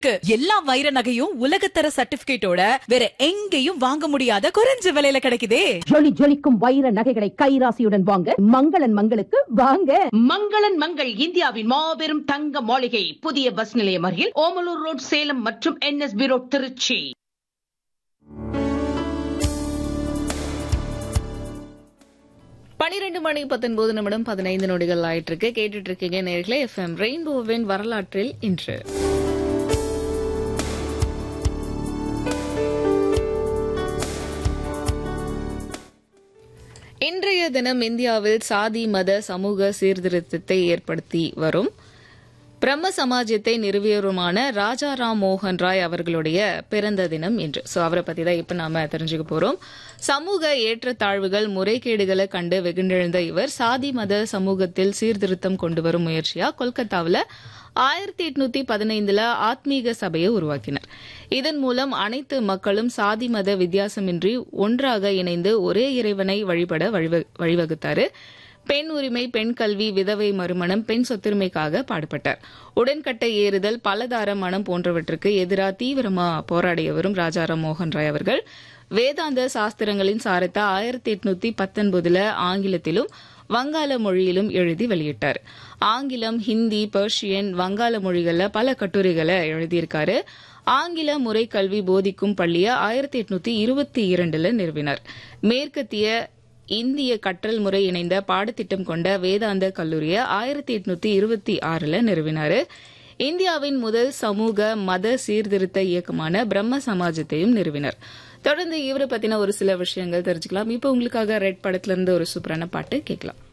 எல்லா வைர நகையும் உலகத்தர சர்டிபிகேட்டோட வேற எங்கேயும் வாங்க முடியாத குறைஞ்ச விலையில கிடைக்குதே ஜொலி ஜொலிக்கும் வைர நகைகளை கைராசியுடன் வாங்க மங்களன் மங்களுக்கு வாங்க மங்களன் மங்கள் இந்தியாவின் மாபெரும் தங்க மாளிகை புதிய பஸ் நிலையம் அருகில் ஓமலூர் ரோட் சேலம் மற்றும் என்எஸ்பி ரோட் திருச்சி பனிரெண்டு மணி பத்தொன்பது நிமிடம் பதினைந்து நொடிகள் ஆயிட்டு இருக்கு கேட்டுட்டு இருக்கீங்க நேர்களே எஃப்எம் ரெயின்போவின் வரலாற்றில் இன்று இன்றைய தினம் இந்தியாவில் சாதி மத சமூக சீர்திருத்தத்தை ஏற்படுத்தி வரும் பிரம்ம சமாஜத்தை நிறுவியருமான ராஜாராம் மோகன் ராய் அவர்களுடைய பிறந்த தினம் இன்று சோ அவரை பத்தி தான் இப்ப நாம தெரிஞ்சுக்க போறோம் சமூக ஏற்றத்தாழ்வுகள் முறைகேடுகளை கண்டு வெகுண்டெழுந்த இவர் சாதி மத சமூகத்தில் சீர்திருத்தம் கொண்டு வரும் முயற்சியா கொல்கத்தாவுல ஆயிரத்தி எட்நூத்தி பதினைந்துல ஆத்மீக சபையை உருவாக்கினர் இதன் மூலம் அனைத்து மக்களும் சாதி மத வித்தியாசமின்றி ஒன்றாக இணைந்து ஒரே இறைவனை வழிபட வழிவ- வழிவகுத்தாரு பெண் உரிமை பெண் கல்வி விதவை மறுமணம் பெண் சொத்துரிமைக்காக பாடுபட்டார் உடன்கட்டை ஏறுதல் பலதார மனம் போன்றவற்றுக்கு எதிராக தீவிரமா போராடியவரும் ராஜாராம் மோகன் ராய் அவர்கள் வேதாந்த சாஸ்திரங்களின் சாரத்தை ஆயிரத்தி எட்நூத்தி பத்தொன்பதுல ஆங்கிலத்திலும் வங்காள மொழியிலும் எழுதி வெளியிட்டார் ஆங்கிலம் ஹிந்தி பெர்ஷியன் வங்காள மொழிகள்ல பல கட்டுரைகளை எழுதியிருக்காரு ஆங்கில முறை கல்வி போதிக்கும் பள்ளியை ஆயிரத்தி எட்நூத்தி இருபத்தி இரண்டுல நிறுவினார் மேற்கத்திய இந்திய கற்றல் முறை இணைந்த பாடத்திட்டம் கொண்ட வேதாந்த கல்லூரியை ஆயிரத்தி எட்நூத்தி இருபத்தி ஆறுல நிறுவினாரு இந்தியாவின் முதல் சமூக மத சீர்திருத்த இயக்கமான பிரம்ம சமாஜத்தையும் நிறுவினர் தொடர்ந்து இவரை பத்தின ஒரு சில விஷயங்கள் தெரிஞ்சுக்கலாம் இப்போ உங்களுக்காக ரெட் படத்துல இருந்து ஒரு சூப்பரான பாட்டு கேட்கலாம்